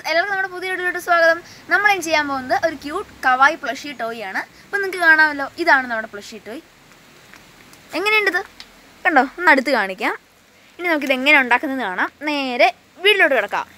എല്ലാവർക്കും നമ്മുടെ പുതിയ വീഡിയോയിലോട്ട് സ്വാഗതം നമ്മൾ ഇനി ചെയ്യാൻ പോകുന്നത് ഒരു ക്യൂട്ട് കവായി പ്ലഷി ടോയ് ആണ് അപ്പം നിങ്ങൾക്ക് കാണാമല്ലോ ഇതാണ് നമ്മുടെ പ്ലഷി ടോയ് എങ്ങനെയുണ്ട് ഇത് കണ്ടോ ഒന്ന് അടുത്ത് കാണിക്കാം ഇനി നമുക്കിത് എങ്ങനെ ഉണ്ടാക്കുന്നത് കാണാം നേരെ വീട്ടിലോട്ട് കിടക്കാം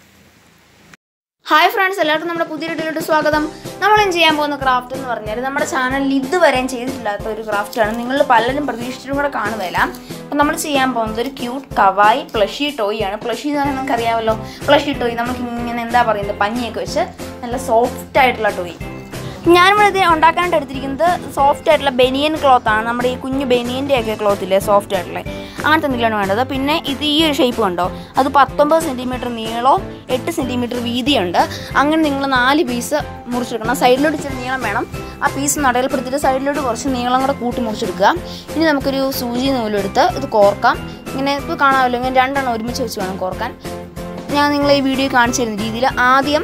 ഹായ് ഫ്രണ്ട്സ് എല്ലാവർക്കും നമ്മുടെ പുതിയ വീഡിയോയിലോട്ട് സ്വാഗതം നമ്മൾ ഇനി ചെയ്യാൻ പോകുന്ന ക്രാഫ്റ്റ് എന്ന് പറഞ്ഞാൽ നമ്മുടെ ചാനലിൽ ഇതുവരെയും ചെയ്തിട്ടില്ലാത്ത ഒരു ക്രാഫ്റ്റാണ് നിങ്ങൾ പലരും പ്രതീക്ഷിച്ചിട്ടും കൂടെ കാണുകയില്ല അപ്പം നമ്മൾ ചെയ്യാൻ പോകുന്നത് ഒരു ക്യൂട്ട് കവായി പ്ലഷി ടോയ് ആണ് പ്ലഷി എന്ന് പറഞ്ഞാൽ നമുക്ക് അറിയാമല്ലോ പ്ലഷി ടോയ് നമുക്ക് ഇങ്ങനെ എന്താ പറയുന്നത് പഞ്ഞിയൊക്കെ വെച്ച് നല്ല സോഫ്റ്റ് ആയിട്ടുള്ള ടോയ് ഞാനിവിടെ ഇത് ഉണ്ടാക്കാനായിട്ട് എടുത്തിരിക്കുന്നത് സോഫ്റ്റ് ആയിട്ടുള്ള ബനിയൻ ക്ലോത്ത് ആണ് നമ്മുടെ ഈ കുഞ്ഞു ബനിയൻ്റെ ഒക്കെ ക്ലോത്ത് ഇല്ലേ സോഫ്റ്റ് ആയിട്ടുള്ള അങ്ങനത്തെ എന്തെങ്കിലുമാണ് വേണ്ടത് പിന്നെ ഇത് ഈ ഒരു ഷേപ്പ് കണ്ടോ അത് പത്തൊമ്പത് സെൻറ്റിമീറ്റർ നീളവും എട്ട് സെൻറ്റിമീറ്റർ വീതിയുണ്ട് അങ്ങനെ നിങ്ങൾ നാല് പീസ് മുറിച്ചെടുക്കണം സൈഡിലോട്ട് ഇച്ചിരി നീളം വേണം ആ പീസ് നടയിൽപ്പെടുത്തിയിട്ട് സൈഡിലോട്ട് കുറച്ച് നീളം കൂടെ കൂട്ടി മുറിച്ചെടുക്കുക ഇനി നമുക്കൊരു സൂചി നൂലെടുത്ത് ഇത് കോർക്കാം ഇങ്ങനെ ഇപ്പോൾ കാണാമല്ലോ ഇങ്ങനെ രണ്ടെണ്ണം ഒരുമിച്ച് വെച്ച് വേണം കോർക്കാൻ ഞാൻ നിങ്ങളെ ഈ വീഡിയോ കാണിച്ചു തരുന്ന രീതിയിൽ ആദ്യം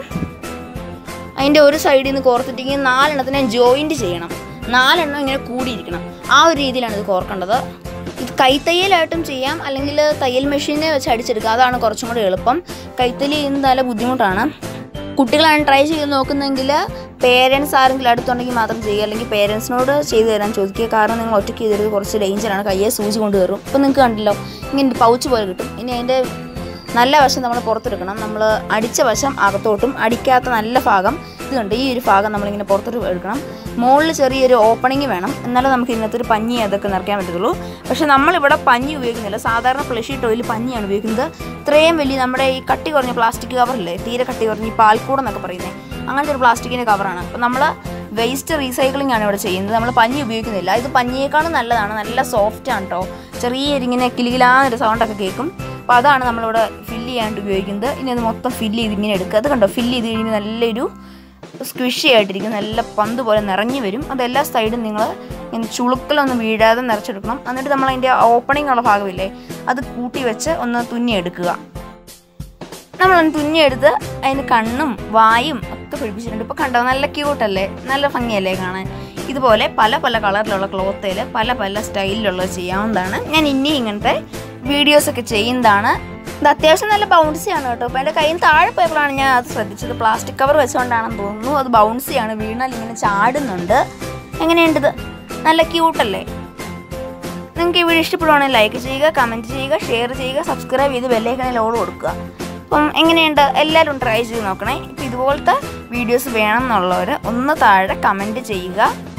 അതിൻ്റെ ഒരു സൈഡിൽ നിന്ന് കോർത്തിട്ടെങ്കിൽ നാലെണ്ണത്തിനെ ജോയിൻറ്റ് ചെയ്യണം നാലെണ്ണം ഇങ്ങനെ കൂടിയിരിക്കണം ആ ഒരു രീതിയിലാണ് ഇത് കോർക്കേണ്ടത് ഇത് കൈത്തയ്യലായിട്ടും ചെയ്യാം അല്ലെങ്കിൽ തയ്യൽ മെഷീനെ വെച്ച് അടിച്ചെടുക്കുക അതാണ് കുറച്ചും കൂടി എളുപ്പം കൈത്തയ്യൽ ചെയ്യുന്നത് നല്ല ബുദ്ധിമുട്ടാണ് കുട്ടികളാണ് ട്രൈ ചെയ്ത് നോക്കുന്നതെങ്കിൽ പേരൻസ് ആരെങ്കിലും അടുത്തുണ്ടെങ്കിൽ മാത്രം ചെയ്യുക അല്ലെങ്കിൽ പേരൻസിനോട് ചെയ്തു തരാൻ ചോദിക്കുക കാരണം നിങ്ങൾ ഒറ്റയ്ക്ക് ചെയ്തത് കുറച്ച് ഡേഞ്ചറാണ് കയ്യെ സൂചി കൊണ്ട് കയറും ഇപ്പം നിങ്ങൾക്ക് കണ്ടല്ലോ ഇങ്ങനെ പൗച്ച് പോലെ കിട്ടും ഇനി അതിൻ്റെ നല്ല വശം നമ്മൾ പുറത്തെടുക്കണം നമ്മൾ അടിച്ച വശം അകത്തോട്ടും അടിക്കാത്ത നല്ല ഭാഗം ഇത് കണ്ട് ഈ ഒരു ഭാഗം നമ്മളിങ്ങനെ പുറത്തോട്ട് എടുക്കണം മുകളിൽ ചെറിയൊരു ഓപ്പണിങ് വേണം എന്നാലേ നമുക്ക് ഇന്നത്തെ ഒരു പഞ്ഞി അതൊക്കെ നിറയ്ക്കാൻ പറ്റത്തുള്ളൂ പക്ഷേ നമ്മളിവിടെ പഞ്ഞി ഉപയോഗിക്കുന്നില്ല സാധാരണ പ്ലഷി ടോയിൽ പഞ്ഞിയാണ് ഉപയോഗിക്കുന്നത് ഇത്രയും വലിയ നമ്മുടെ ഈ കട്ടി കുറഞ്ഞ പ്ലാസ്റ്റിക് കവറില്ലേ തീരെ കട്ടി കുറഞ്ഞ ഈ പാൽക്കൂട എന്നൊക്കെ പറയുന്നത് അങ്ങനത്തെ ഒരു പ്ലാസ്റ്റിക്കിൻ്റെ കവറാണ് അപ്പോൾ നമ്മൾ വേസ്റ്റ് റീസൈക്ലിംഗ് ആണ് ഇവിടെ ചെയ്യുന്നത് നമ്മൾ പഞ്ഞി ഉപയോഗിക്കുന്നില്ല ഇത് പഞ്ഞിയേക്കാളും നല്ലതാണ് നല്ല സോഫ്റ്റ് ആണ് കേട്ടോ ചെറിയ ഇങ്ങനെ കിലികിലാന്നൊരു സൗണ്ടൊക്കെ കേൾക്കും അപ്പോൾ അതാണ് നമ്മളിവിടെ ഫില്ല് ചെയ്യാണ്ട് ഉപയോഗിക്കുന്നത് ഇനി അത് മൊത്തം ഫില്ല് ചെയ്ത് ഇങ്ങനെ എടുക്കുക അത് കണ്ടോ ഫില്ല് ചെയ്ത് കഴിയുമ്പോൾ നല്ലൊരു സ്ക്വിഷി ആയിട്ടിരിക്കും നല്ല പന്ത് പോലെ നിറഞ്ഞു വരും അതെല്ലാ സൈഡും നിങ്ങൾ ഇങ്ങനെ ചുളുക്കലൊന്നും വീഴാതെ നിറച്ചെടുക്കണം എന്നിട്ട് നമ്മൾ അതിൻ്റെ ഓപ്പണിംഗ് ഉള്ള ഭാഗമില്ലേ അത് കൂട്ടി വെച്ച് ഒന്ന് തുന്നിയെടുക്കുക നമ്മളൊന്ന് തുന്നിയെടുത്ത് അതിന് കണ്ണും വായും ഒക്കെ പിടിപ്പിച്ചിട്ടുണ്ട് ഇപ്പോൾ കണ്ടോ നല്ല ക്യൂട്ടല്ലേ നല്ല ഭംഗിയല്ലേ കാണാൻ ഇതുപോലെ പല പല കളറിലുള്ള ക്ലോത്തിൽ പല പല സ്റ്റൈലിലുള്ളത് ചെയ്യാവുന്നതാണ് ഞാൻ ഇനി ഇങ്ങനത്തെ വീഡിയോസൊക്കെ ചെയ്യുന്നതാണ് ഇത് അത്യാവശ്യം നല്ല ബൗൺസിയാണ് കേട്ടോ അപ്പോൾ എൻ്റെ കയ്യിൽ താഴെ പോയപ്പോഴാണ് ഞാൻ അത് ശ്രദ്ധിച്ചത് പ്ലാസ്റ്റിക് കവർ വെച്ചുകൊണ്ടാണെന്ന് തോന്നുന്നു അത് ബൗൺസിയാണ് വീണാൽ ഇങ്ങനെ ചാടുന്നുണ്ട് എങ്ങനെയുണ്ട് നല്ല ക്യൂട്ടല്ലേ നിങ്ങൾക്ക് ഈ വീഡിയോ ഇഷ്ടപ്പെടുവാണെങ്കിൽ ലൈക്ക് ചെയ്യുക കമൻറ്റ് ചെയ്യുക ഷെയർ ചെയ്യുക സബ്സ്ക്രൈബ് ചെയ്ത് ബെല്ലൈക്കണിൽ ഓൾ കൊടുക്കുക അപ്പം എങ്ങനെയുണ്ട് എല്ലാവരും ട്രൈ ചെയ്ത് നോക്കണേ ഇപ്പം ഇതുപോലത്തെ വീഡിയോസ് വേണം എന്നുള്ളവർ ഒന്ന് താഴെ കമൻറ്റ് ചെയ്യുക